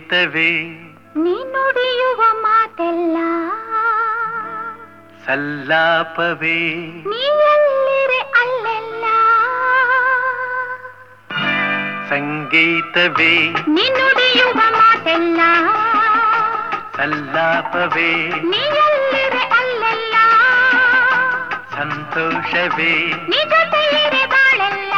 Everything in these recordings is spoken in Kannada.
ಸಂಗೀತವೇ ನೀ ನುಡಿಯುವ ಮಾತೆಲ್ಲ ಸಲ್ಲಾಪವೇ ನೀ ಎಲ್ಲಿರೆ ಅಲ್ಲೆಲ್ಲ ಸಂಗೀತವೇ ನೀ ನುಡಿಯುವ ಮಾತೆಲ್ಲ ಸಲ್ಲಾಪವೇ ನೀ ಎಲ್ಲಿರೆ ಅಲ್ಲೆಲ್ಲ ಸಂತೋಷವೇ ನೀ ಜೊತೆಯಿರೆ ಬಾಳೆಲ್ಲ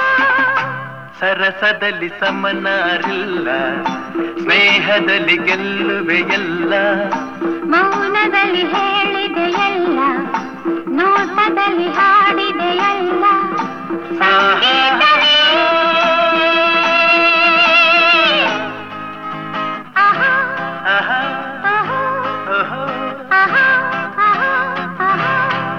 ಸರಸದಲ್ಲಿ ಸಮನಾರಿಲ್ಲ ಸ್ನೇಹದಲ್ಲಿ ಗೆಲ್ಲುವೆ ಎಲ್ಲ ಮೌನದಲ್ಲಿ ಹೇಳಿದೆ ಎಲ್ಲ ನೋಟದಲ್ಲಿ ಹಾಡಿದೆ ಎಲ್ಲ ಸಂಗೀತವೇ ಆಹಾ ಆಹಾ, ಆಹಾ ಓಹೋ. ಆಹಾ ಆಹಾ ಆಹಾ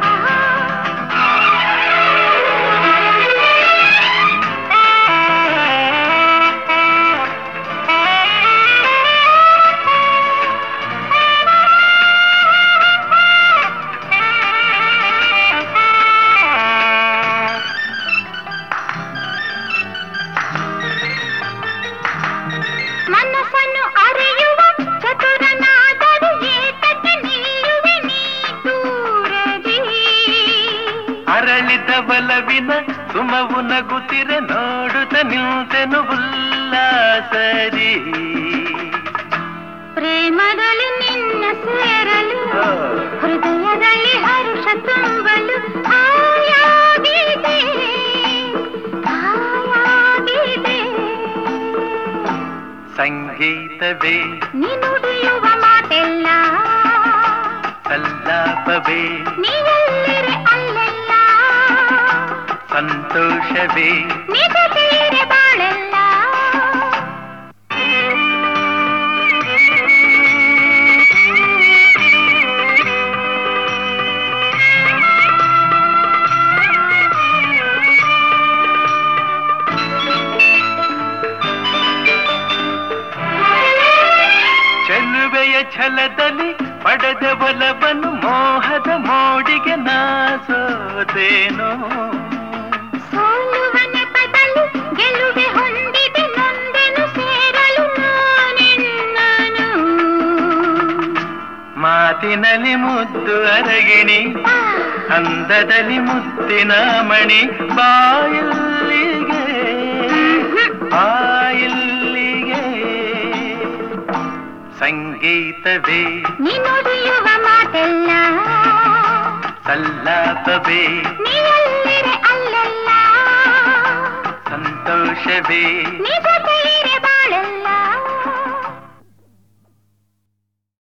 ಮನಸ್ಸನ್ನು ಅರಿಯುವ ಚತುರನಾದರೂ ಏತಕ್ಕೆ ನಿಲ್ಲುವೆ ನೀ ದೂರದಿ ಅರಳಿದ ಬಲವಿನ ಸುಮವು ನಗುತ್ತಿರೆ ನೋಡುತ್ತ ನಿಂತೆನು ಉಲ್ಲಾಸರಿ ಪ್ರೇಮದಲ್ಲಿ ನಿನ್ನ ಸೇರಲು ಹೃದಯದಲ್ಲಿ ಹರುಷ ತುಂಬಲು ಆಯಾಗಿದೆ ಆಯಾಗಿದೆ ಸಂಗೀತವೇ ನೀ ನುಡಿಯುವ ಮಾತೆಲ್ಲ ಸಲ್ಲಾಪವೇ ನೀ ಎಲ್ಲಿರೆ ಅಲ್ಲೆಲ್ಲ ಸಂತೋಷವೇ ನೀ ಜೊತೆಯಿರೆ ಬಾಳೆಲ್ಲ ಚೆಲುವೆಯ ಛಲದಲ್ಲಿ ಪಡೆದ ಬಲವನ್ನು ಮೋಹದ ಮೋಡಿಗೆ ನಾಸೋದೇನೋ ಸೋಲುವ ನೆಪದಲ್ಲಿ ಗೆಲುವೆ ಹೊಂದಿದೆ ನೊಂದೆನು ಸೇರಲು ನಾನೆನ್ನನು ಮಾತಿನಲ್ಲಿ ಮುದ್ದು ಅರಗಿಣಿ ಆ, ಅಂದದಲ್ಲಿ ಮುತ್ತಿನ ಮಣಿ ಬಾಯಿಲ್ಲಿಗೆ ಬಾಯಿಲ್ಲಿಗೆ ಸಂಗೀತವೇ ನೀ ನುಡಿಯುವ ಮಾತೆಲ್ಲ ಸಲ್ಲಾಪವೇ ನೀ ಎಲ್ಲಿರೆ ಅಲ್ಲೆಲ್ಲ ಸಂತೋಷವೇ ನಿಜ